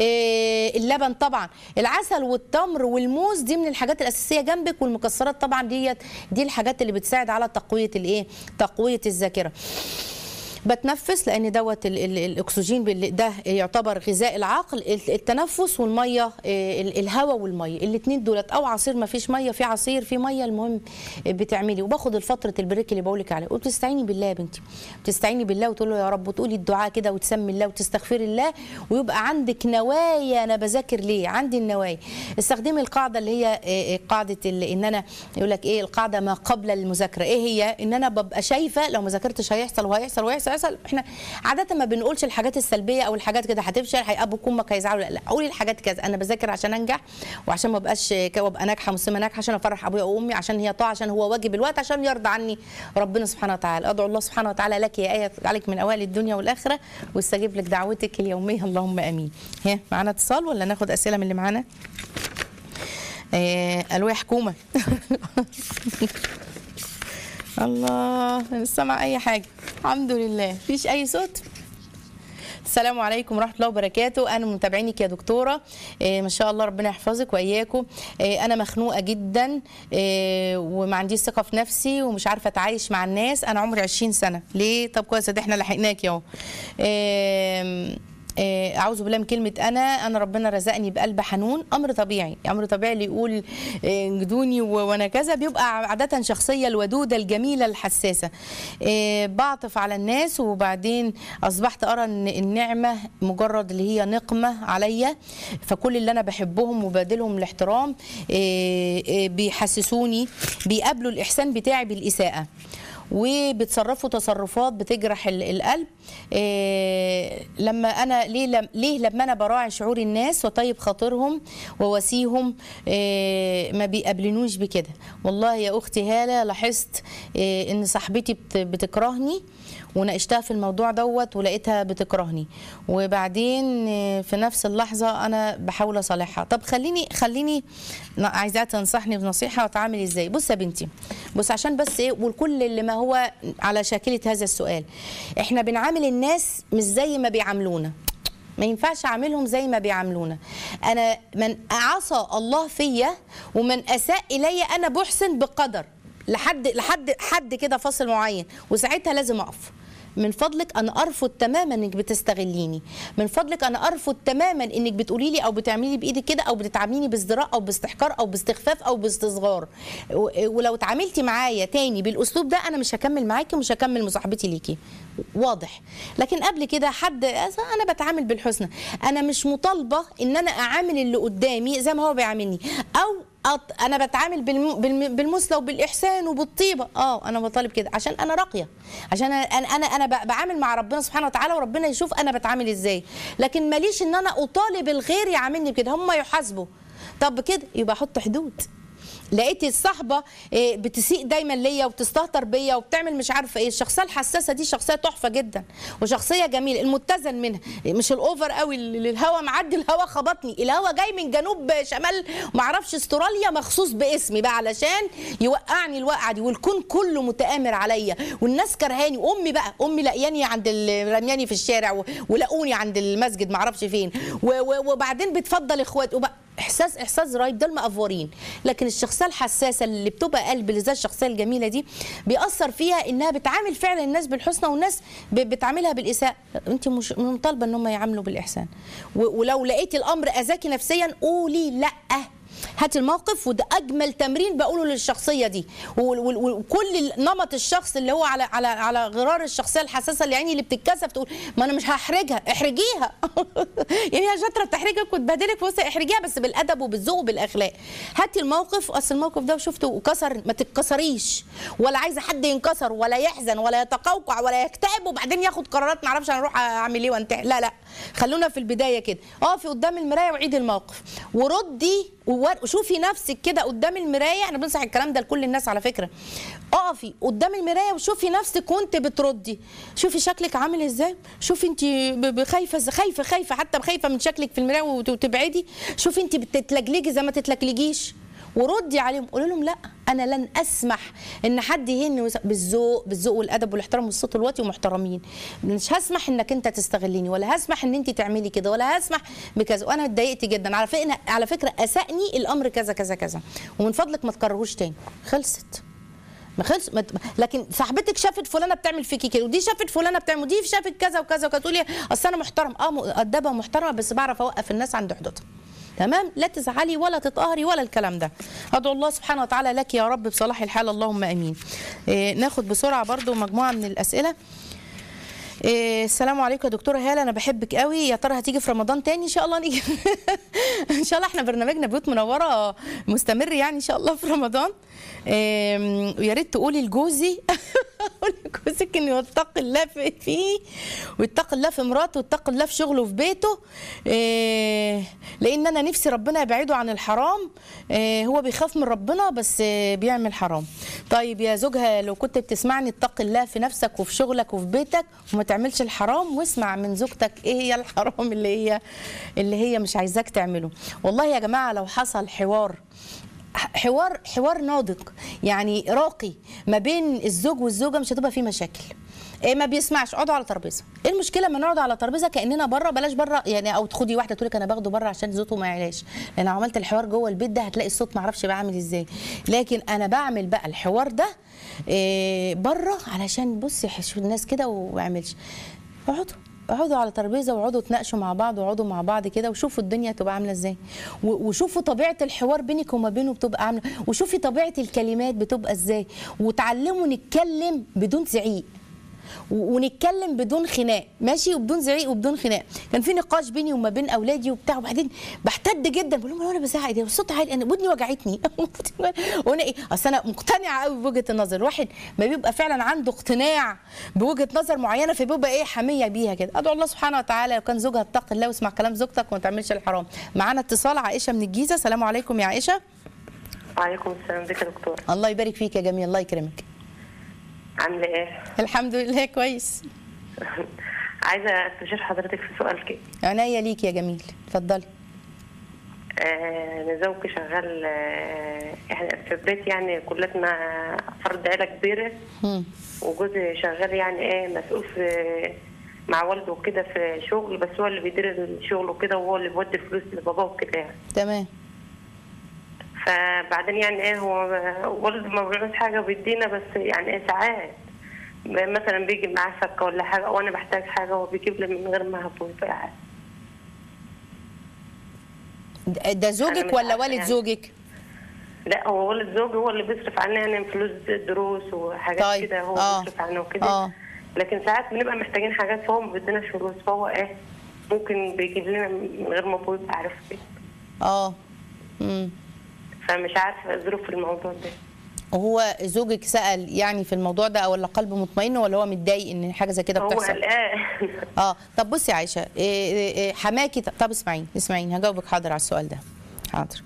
إيه اللبن طبعا العسل والتمر والموز دي من الحاجات الاساسيه جنبك والمكسرات طبعا ديت دي الحاجات اللي بتساعد على تقويه الايه تقويه الذاكره بتنفس لان دوت ال- ال- الاكسجين بال- ده يعتبر غذاء العقل ال- التنفس والميه آه، ال- الهواء والميه الاثنين دولت او عصير ما فيش ميه في عصير في ميه المهم بتعملي وباخد الفتره البريك اللي بقول لك عليها وبتستعيني بالله يا بنتي بتستعيني بالله وتقول له يا رب وتقولي الدعاء كده وتسمي الله وتستغفري الله ويبقى عندك نوايا انا بذاكر ليه عندي النوايا استخدمي القاعده اللي هي آه، آه، قاعده ال- ان انا يقول لك ايه القاعده ما قبل المذاكره ايه هي ان انا ببقى شايفه لو ما ذاكرتش هيحصل وهيحصل وهيحصل هيحصل احنا عاده ما بنقولش الحاجات السلبيه او الحاجات كده هتفشل هيابوك امك هيزعلوا لا لا قولي الحاجات كذا انا بذاكر عشان انجح وعشان ما ابقاش ك- وابقى ناجحه مسلمه ناجحه عشان افرح ابويا وامي عشان هي طاعه عشان هو واجب الوقت عشان يرضى عني ربنا سبحانه وتعالى ادعو الله سبحانه وتعالى لك يا ايه عليك من اوائل الدنيا والاخره ويستجيب لك دعوتك اليوميه اللهم امين ها معانا اتصال ولا ناخد اسئله من اللي معانا آه، الو يا حكومه الله أنا مش سامعه اي حاجه الحمد لله مفيش اي صوت السلام عليكم ورحمه الله وبركاته انا متابعينك يا دكتوره إيه ما شاء الله ربنا يحفظك واياكم إيه انا مخنوقه جدا إيه وما عنديش ثقه في نفسي ومش عارفه اتعايش مع الناس انا عمري 20 سنه ليه طب كويس ده احنا لحقناك اهو إيه آه، اعوذ بالله من كلمه انا انا ربنا رزقني بقلب حنون امر طبيعي امر طبيعي اللي يقول آه، انجدوني و- وانا كذا بيبقى عاده شخصيه الودوده الجميله الحساسه آه، بعطف على الناس وبعدين اصبحت ارى ان النعمه مجرد اللي هي نقمه عليا فكل اللي انا بحبهم وبادلهم الاحترام آه، آه، بيحسسوني بيقابلوا الاحسان بتاعي بالاساءه وبتصرفوا تصرفات بتجرح ال- القلب إيه لما انا ليه لم ليه لما انا براعي شعور الناس وطيب خاطرهم وواسيهم إيه ما بيقابلنوش بكده والله يا اختي هاله لاحظت إيه ان صاحبتي بت- بتكرهني وناقشتها في الموضوع دوت ولقيتها بتكرهني وبعدين إيه، في نفس اللحظه انا بحاول اصالحها طب خليني خليني ن- عايزاها تنصحني بنصيحه واتعامل ازاي بص يا بنتي بص عشان بس ايه والكل اللي ما هو على شاكله هذا السؤال احنا بنعامل الناس مش زي ما بيعاملونا ما ينفعش اعاملهم زي ما بيعاملونا انا من عصى الله فيا ومن اساء الي انا بحسن بقدر لحد لحد حد كده فاصل معين وساعتها لازم اقف من فضلك انا ارفض تماما انك بتستغليني من فضلك انا ارفض تماما انك بتقولي لي او بتعملي بايدك كده او بتعامليني بازدراء او باستحقار او باستخفاف او باستصغار و- ولو اتعاملتي معايا تاني بالاسلوب ده انا مش هكمل معاكي ومش هكمل مصاحبتي ليكي واضح لكن قبل كده حد انا بتعامل بالحسنى انا مش مطالبه ان انا اعامل اللي قدامي زي ما هو بيعاملني او أط- انا بتعامل بالم- بالم- بالمثلى وبالاحسان وبالطيبه اه انا بطالب كده عشان انا راقيه عشان انا انا انا ب- بعامل مع ربنا سبحانه وتعالى وربنا يشوف انا بتعامل ازاي لكن ماليش ان انا اطالب الغير يعاملني بكده هم يحاسبوا طب كده يبقى حط حدود لقيت الصحبه إيه، بتسيء دايما ليا وتستهتر بيا وبتعمل مش عارفه ايه الشخصيه الحساسه دي شخصيه تحفه جدا وشخصيه جميله المتزن منها مش الاوفر قوي اللي الهوا معدي الهوا خبطني الهوا جاي من جنوب شمال معرفش استراليا مخصوص باسمي بقى علشان يوقعني الوقعه دي والكون كله متآمر عليا والناس كرهاني وامي بقى امي لقياني عند ال- رمياني في الشارع و- ولقوني عند المسجد معرفش فين و- و- وبعدين بتفضل اخوات وبقى احساس احساس رايب ده المقفورين لكن الشخصيه الحساسه اللي بتبقى قلب اللي زي الشخصيه الجميله دي بيأثر فيها انها بتعامل فعلا الناس بالحسنى والناس ب- بتعاملها بالاساءه انت مش مش طالبه ان هم يعاملوا بالاحسان و- ولو لقيتي الامر اذاكي نفسيا قولي لا هاتي الموقف وده اجمل تمرين بقوله للشخصيه دي وال- وال- وكل نمط الشخص اللي هو على على على غرار الشخصيه الحساسه اللي يعني اللي بتتكسف تقول ما انا مش هحرجها احرجيها يعني هي شاطره تحرجك وتبهدلك بصي احرجيها بس بالادب وبالذوق وبالاخلاق هاتي الموقف اصل الموقف ده وشفته وكسر ما تتكسريش ولا عايزه حد ينكسر ولا يحزن ولا يتقوقع ولا يكتئب وبعدين ياخد قرارات ما اعرفش انا اروح اعمل ايه وانتهي لا لا خلونا في البدايه كده اقفي قدام المرايه وعيدي الموقف وردي وور- وشوفي نفسك كده قدام المرايه انا بنصح الكلام ده لكل الناس على فكره اقفي قدام المرايه وشوفي نفسك وانت بتردي شوفي شكلك عامل ازاي شوفي انت ب- ب- خايفه خايفه خايفه حتى خايفه من شكلك في المرايه وت- وتبعدي شوفي انت بتتلجلجي زي ما تتلجلجيش وردي عليهم قولي لهم لا انا لن اسمح ان حد يهن ويس- بالذوق بالذوق والادب والاحترام والصوت الواطي ومحترمين مش هسمح انك انت تستغليني ولا هسمح ان انت تعملي كده ولا هسمح بكذا وانا اتضايقت جدا على فكره على فكره اسأني الامر كذا كذا كذا ومن فضلك ما تكرهوش تاني خلصت ما خلص ما ت- لكن صاحبتك شافت فلانه بتعمل فيكي كده ودي شافت فلانه بتعمل ودي شافت كذا وكذا وكذا تقولي اصل انا محترم اه مؤدبه ومحترمه بس بعرف اوقف الناس عند حدودها تمام لا تزعلي ولا تتقهري ولا الكلام ده ادعو الله سبحانه وتعالى لك يا رب بصلاح الحال اللهم امين إيه ناخد بسرعه برضو مجموعه من الاسئله إيه السلام عليكم يا دكتوره هاله انا بحبك قوي يا ترى هتيجي في رمضان تاني ان شاء الله نيجي ان شاء الله احنا برنامجنا بيوت منوره مستمر يعني ان شاء الله في رمضان إيه ويا ريت تقولي لجوزي قولي لجوزك انه يتقي الله في- فيه ويتقي الله في مراته ويتقي الله في شغله وفي بيته إيه لان انا نفسي ربنا يبعده عن الحرام إيه هو بيخاف من ربنا بس إيه بيعمل حرام طيب يا زوجها لو كنت بتسمعني اتقي الله في نفسك وفي شغلك وفي بيتك وما تعملش الحرام واسمع من زوجتك ايه هي الحرام اللي هي اللي هي مش عايزاك تعمله والله يا جماعه لو حصل حوار حوار حوار ناضج يعني راقي ما بين الزوج والزوجه مش هتبقى فيه مشاكل إيه ما بيسمعش اقعدوا على ترابيزه ايه المشكله ما نقعد على ترابيزه كاننا بره بلاش بره يعني او تخدي واحده تقول لك انا باخده بره عشان صوته ما يعلاش لان لو عملت الحوار جوه البيت ده هتلاقي الصوت ما اعرفش بعمل ازاي لكن انا بعمل بقى الحوار ده إيه بره علشان بصي حشو الناس كده وما يعملش اقعدوا اقعدوا على ترابيزه واقعدوا تناقشوا مع بعض واقعدوا مع بعض كده وشوفوا الدنيا تبقى عامله ازاي و- وشوفوا طبيعه الحوار بينك وما بينه بتبقى عامله وشوفي طبيعه الكلمات بتبقى ازاي وتعلموا نتكلم بدون زعيق و- ونتكلم بدون خناق ماشي وبدون زعيق وبدون خناق كان في نقاش بيني وما بين اولادي وبتاع وبعدين بحتد جدا بقول لهم انا بزعق ده الصوت عالي انا ودني وجعتني وانا ايه اصل انا مقتنعه قوي بوجهه النظر الواحد ما بيبقى فعلا عنده اقتناع بوجهه نظر معينه فبيبقى ايه حميه بيها كده ادعو الله سبحانه وتعالى لو كان زوجها اتقي الله واسمع كلام زوجتك وما تعملش الحرام معانا اتصال عائشه من الجيزه السلام عليكم يا عائشه وعليكم السلام ازيك يا دكتور الله يبارك فيك يا جميل الله يكرمك عامله ايه الحمد لله كويس عايزه استشير حضرتك في سؤال كده عناية ليك يا جميل اتفضلي آه، انا زوجي شغال آه، احنا في البيت يعني كلتنا فرد عيله كبيره مم. وجوزي شغال يعني ايه مسؤول في مع والده وكده في شغل بس هو اللي بيدير الشغل وكده وهو اللي بيودي الفلوس لباباه وكده يعني تمام فبعدين يعني ايه هو والده ما بيعملش حاجه وبيدينا بس يعني ايه ساعات مثلا بيجي معاه فكه ولا حاجه وانا بحتاج حاجه هو بيجيب لي من غير ما هبون فيها ده ده زوجك مش ولا عارفة والد يعني. زوجك؟ لا هو ولد زوجي هو اللي بيصرف عننا يعني فلوس دروس وحاجات طيب، كده هو آه، بيصرف عنه وكده آه. لكن ساعات بنبقى محتاجين حاجات فهو ما بيديناش فلوس فهو ايه ممكن بيجيب لنا من غير ما ابوي يبقى عارف كده اه امم فمش عارفه ظروف الموضوع ده وهو زوجك سأل يعني في الموضوع ده ولا قلبه مطمئن ولا هو متضايق ان حاجه زي كده هو بتحصل؟ قلقان اه طب بصي يا عائشه إيه إيه إيه حماكي طب اسمعيني اسمعيني هجاوبك حاضر على السؤال ده حاضر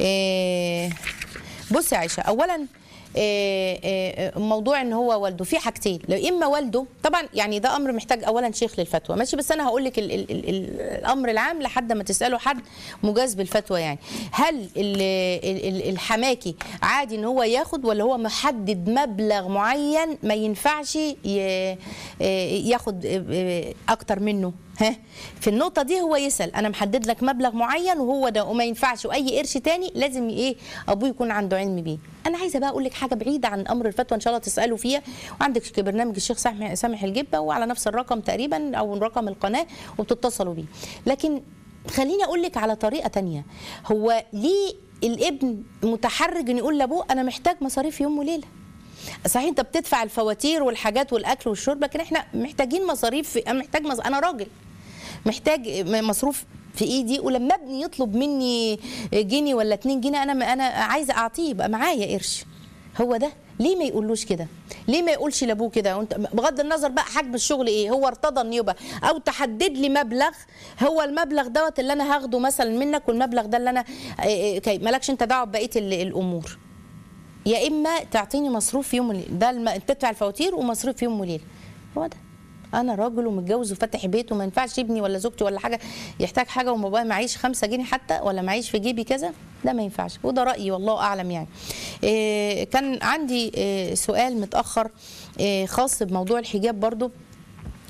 إيه بصي يا عائشه اولا إيه إيه موضوع ان هو والده في حاجتين لو اما والده طبعا يعني ده امر محتاج اولا شيخ للفتوى ماشي بس انا هقول لك ال ال ال ال الامر العام لحد ما تسالوا حد مجاز بالفتوى يعني هل ال ال ال الحماكي عادي ان هو ياخد ولا هو محدد مبلغ معين ما ينفعش ي- ياخد اكتر منه ها في النقطة دي هو يسأل أنا محدد لك مبلغ معين وهو ده وما ينفعش وأي قرش تاني لازم إيه أبوه يكون عنده علم بيه. أنا عايزة بقى أقول لك حاجة بعيدة عن أمر الفتوى إن شاء الله تسألوا فيها وعندك برنامج الشيخ سامح سامح الجبة وعلى نفس الرقم تقريبا أو رقم القناة وبتتصلوا بيه. لكن خليني أقول لك على طريقة تانية هو ليه الابن متحرج إن يقول لأبوه أنا محتاج مصاريف يوم وليلة. صحيح انت بتدفع الفواتير والحاجات والاكل والشرب لكن احنا محتاجين مصاريف في... انا محتاج مص... انا راجل محتاج مصروف في ايدي ولما ابني يطلب مني جنيه ولا 2 جنيه انا انا عايزه اعطيه يبقى معايا قرش هو ده ليه ما يقولوش كده ليه ما يقولش لابوه كده وانت بغض النظر بقى حجم الشغل ايه هو ارتضى ان يبقى او تحدد لي مبلغ هو المبلغ دوت اللي انا هاخده مثلا منك والمبلغ ده اللي انا اه، اه، كي- مالكش انت دعوه ببقيه ال- الامور يا اما تعطيني مصروف يوم وليله ده الم... تدفع الفواتير ومصروف يوم وليله هو ده انا راجل ومتجوز وفاتح بيت وما ينفعش ابني ولا زوجتي ولا حاجه يحتاج حاجه وما معيش خمسة جنيه حتى ولا معيش في جيبي كذا ده ما ينفعش وده رايي والله اعلم يعني إيه كان عندي إيه سؤال متاخر إيه خاص بموضوع الحجاب برضو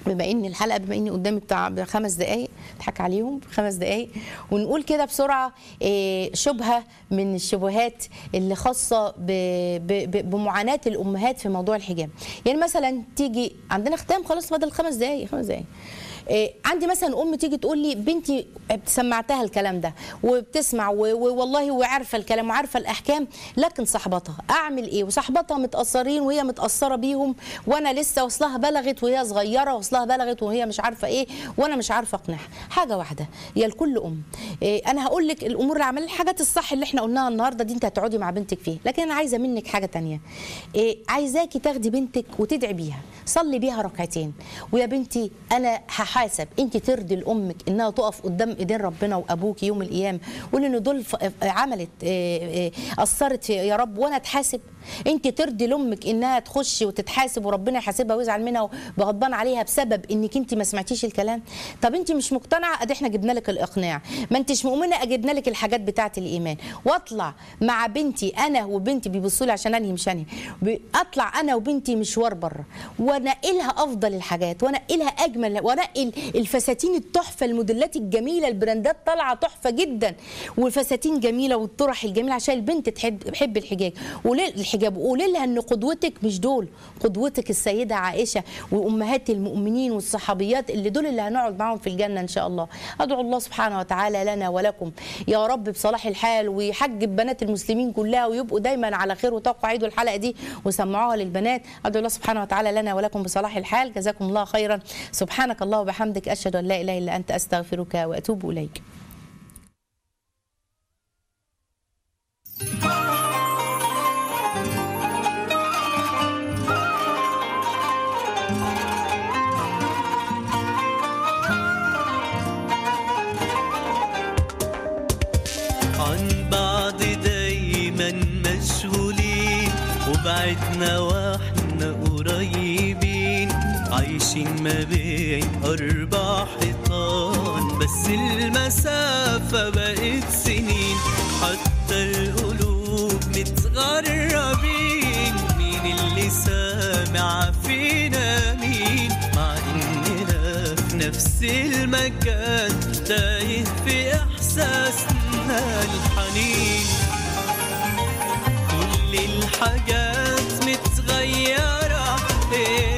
بما ان الحلقه بما اني قدامي بتاع خمس دقائق اضحك عليهم خمس دقائق ونقول كده بسرعه إيه، شبهه من الشبهات اللي خاصه ب- ب- ب- بمعاناه الامهات في موضوع الحجاب يعني مثلا تيجي عندنا ختام خلاص فاضل خمس دقائق خمس دقائق إيه، عندي مثلا ام تيجي تقول لي بنتي سمعتها الكلام ده وبتسمع و- و- والله وعارفه الكلام وعارفه الاحكام لكن صاحبتها اعمل ايه وصاحبتها متاثرين وهي متاثره بيهم وانا لسه وصلها بلغت وهي صغيره وصلها بلغت وهي مش عارفه ايه وانا مش عارفه اقنعها حاجه واحده هي لكل ام إيه، انا هقول لك الامور اللي عمل الحاجات الصح اللي احنا قلناها النهارده دي انت هتقعدي مع بنتك فيه لكن انا عايزه منك حاجه تانية إيه، عايزاكي تاخدي بنتك وتدعي بيها صلي بيها ركعتين ويا بنتي انا هحاسب انت ترضي لامك انها تقف قدام ايدين ربنا وابوك يوم القيامه قولي ان دول ف- عملت إيه، إيه، اثرت في يا رب وانا اتحاسب انت ترضي لامك انها تخش وتتحاسب وربنا يحاسبها ويزعل منها وغضبان عليها بسبب انك انت ما سمعتيش الكلام طب انت مش مقتنعه ادي احنا جبنا لك الاقناع ما انتش مؤمنه اجبنا لك الحاجات بتاعه الايمان واطلع مع بنتي انا وبنتي بيبصوا لي عشان انهي مش انهي ب- اطلع انا وبنتي مشوار بره وانقلها افضل الحاجات وانقلها اجمل وانقل الفساتين التحفه الموديلات الجميله البراندات طالعه تحفه جدا والفساتين جميله والطرح الجميله عشان البنت تحب تحب الحجاب وليه الحجاب وقولي لها ان قدوتك مش دول قدوتك السيده عائشه وامهات المؤمنين والصحابيات اللي دول اللي هنقعد معاهم في الجنه ان شاء الله ادعو الله سبحانه وتعالى لنا ولكم يا رب بصلاح الحال ويحجب بنات المسلمين كلها ويبقوا دايما على خير وتوقع عيدوا الحلقه دي وسمعوها للبنات ادعو الله سبحانه وتعالى لنا ولكم بصلاح الحال جزاكم الله خيرا سبحانك الله وبحمدك اشهد ان لا اله الا انت استغفرك واتوب اليك عن بعض دايما مشغولين وبعدنا واحنا قريبين عايشين ما بين أربع حيطان بس المسافة بقت سنين حتى القلوب متغربين مين اللي سامع فينا مين مع إننا في نفس المكان تايه في إحساسنا الحنين كل الحاجات متغيرة إيه